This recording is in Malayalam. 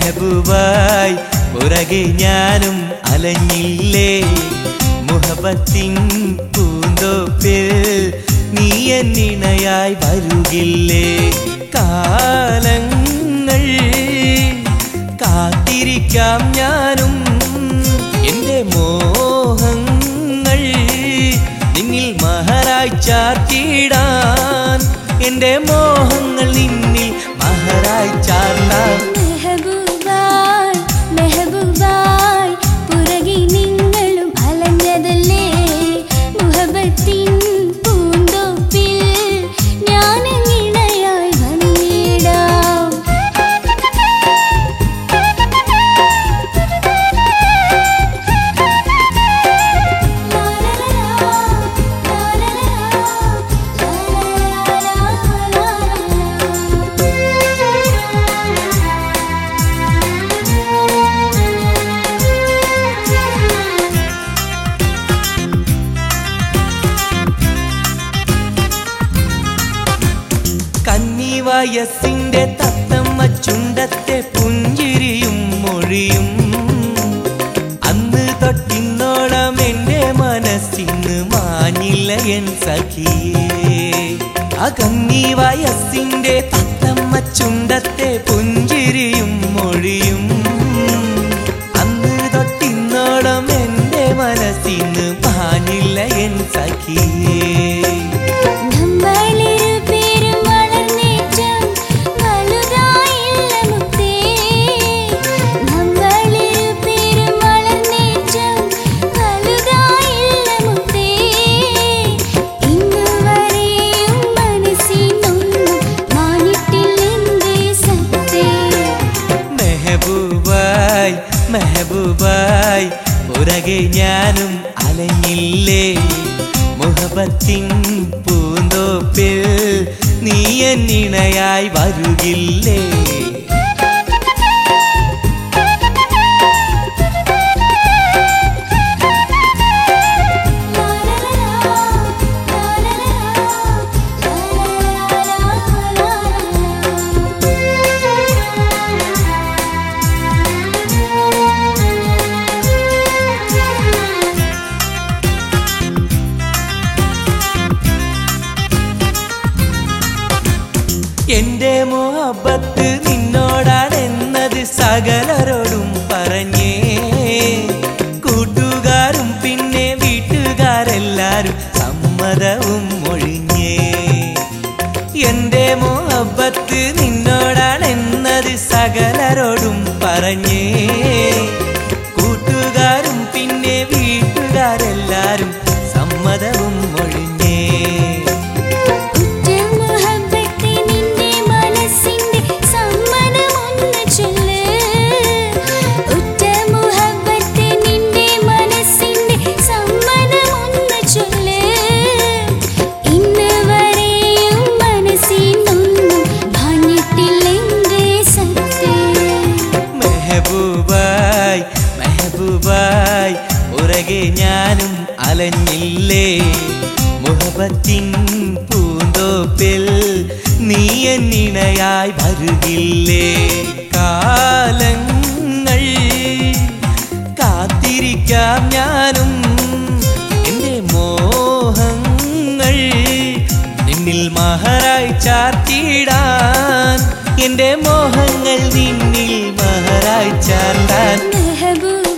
മെഹബൂബായി പുറകെ ഞാനും അലഞ്ഞില്ലേ മുഹബത്തിൻ പൂന്തോപ്പിൽ നീ എന്നിണയായി വരുകില്ലേ കാലങ്ങൾ കാത്തിരിക്കാം ഞാനും എൻ്റെ മോഹങ്ങൾ നിന്നിൽ മഹറായി ചാർത്തിടാൻ എൻ്റെ മോഹങ്ങൾ നിന്നിൽ മഹറായി ചാർത്താൻ മെഹബൂബായ് മെഹബൂബായ് പുറകെ നിങ്ങളും അലഞ്ഞതല്ലേ മുഹബത്തിൻ പൂന്തോപ്പിൽ ഞാനെങ്ങിണയായി വന്നിടാം കന്നി വയസ്സിന്റെ തത്തമ്മ ചുണ്ടത്തെ പുഞ്ചിരിയും മൊഴിയും അന്ന് തൊട്ടിന്നോളം എന്റെ മനസ്സിന്ന് മാഞ്ഞില്ല എൻ സഖിയേ ആ കന്നി വയസ്സിന്റെ തത്തമ്മ ചുണ്ടത്തെ പുഞ്ചിരിയും മൊഴിയും അന്ന് തൊട്ടിന്നോളം എന്റെ മനസ്സിന്ന് മാഞ്ഞില്ല എൻ സഖിയേ നമ്മളിരുപേരും വളർന്നേറ്റം വലുതായില്ല മുത്തേ. നമ്മളിരുപേരും വളർന്നേറ്റം വലുതായില്ല മുത്തേ. ഇന്നുവരെയും മനസ്സിനൊന്നും മാനിട്ടില്ലെന്തേ സത്തേ. മെഹബൂബായ് മെഹബൂബായ് പുറകെ ഞാനും അലഞ്ഞില്ലേ മുഹബത്തിൻ പൂന്തോപ്പിൽ നീ എന്നിണയായി വരുകില്ലേ എന്റെ മോഹബത്ത് നിന്നോടാണെന്നത് സകലരോടും പറഞ്ഞേ കൂട്ടുകാരും പിന്നെ വീട്ടുകാരെല്ലാരും സമ്മതവും മൊഴിഞ്ഞേ എന്റെ മോഹബത്ത് നിന്നോടാണെന്നത് സകലരോടും പറഞ്ഞേ കൂട്ടുകാരും പിന്നെ വീട്ടുകാരെല്ലാരും സമ്മതവും മൊഴിഞ്ഞേ ഉറ്റ മുഹബത്തെ നിന്റെ മനസ്സിന്റെ സമ്മതമൊന്ന് ചൊല്ല്. ഉറ്റ മുഹബത്തെ നിന്റെ മനസ്സിന്റെ സമ്മതമൊന്ന് ചൊല്ല്. ഇന്ന് വരെയും മനസ്സിനൊന്നും മാഞ്ഞിട്ടില്ലെന്തേ സത്യം മെഹബൂബായ് മെഹബൂബായ് പുറകെ ഞാനും അലഞ്ഞില്ലേ മുഹബത്തിൻ പൂന്തോപ്പിൽ നീ എന്നിണയായി വരുകില്ലേ കാലങ്ങൾ കാത്തിരിക്കാം ഞാനും എൻ്റെ മോഹങ്ങൾ നിന്നിൽ മഹറായി ചാർത്തിടാൻ എൻ്റെ മോഹങ്ങൾ നിന്നിൽ മഹറായി ചാർത്താൻ മെഹബൂബ